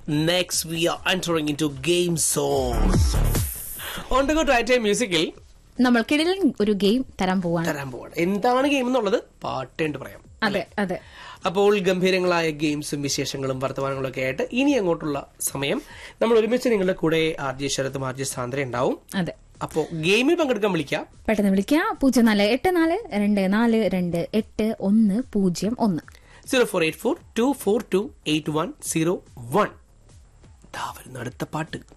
next we are entering into game zone on the go right time മ്യൂസിക്കിൽ നമ്മൾക്കിടയിൽ ഒരു game തരാൻ പോവാണ് തരാൻ പോവാണ് എന്താണ് ഗെയിം എന്നുള്ളത് പാട്ടേണ്ട് പറയാം അതെ അതെ അപ്പോൾ ഗംഭീരങ്ങളായ ഗെയിംസും വിശേഷങ്ങളും വർത്തമാനങ്ങളും ഒക്കെ ആയിട്ട് ഇനി അങ്ങോട്ടുള്ള സമയം നമ്മൾ ഒരുമിച്ച് നിങ്ങളുടെ കൂടെ ആർ ജെ ശരത്തും ആർ ജെ സാന്ദ്ര ഉണ്ടാവും അതെ അപ്പോൾ ഗെയിമിൽ പങ്കെടുക്കാൻ വിളിക്കാം പെട്ടെന്ന് വിളിക്കുക പൂജ്യം നാല് എട്ട് നാല് രണ്ട് നാല് രണ്ട് എട്ട് ഒന്ന് പൂജ്യം ഒന്ന് zero four eight four two four two eight one zero one വരുന്ന അടുത്ത പാട്ട്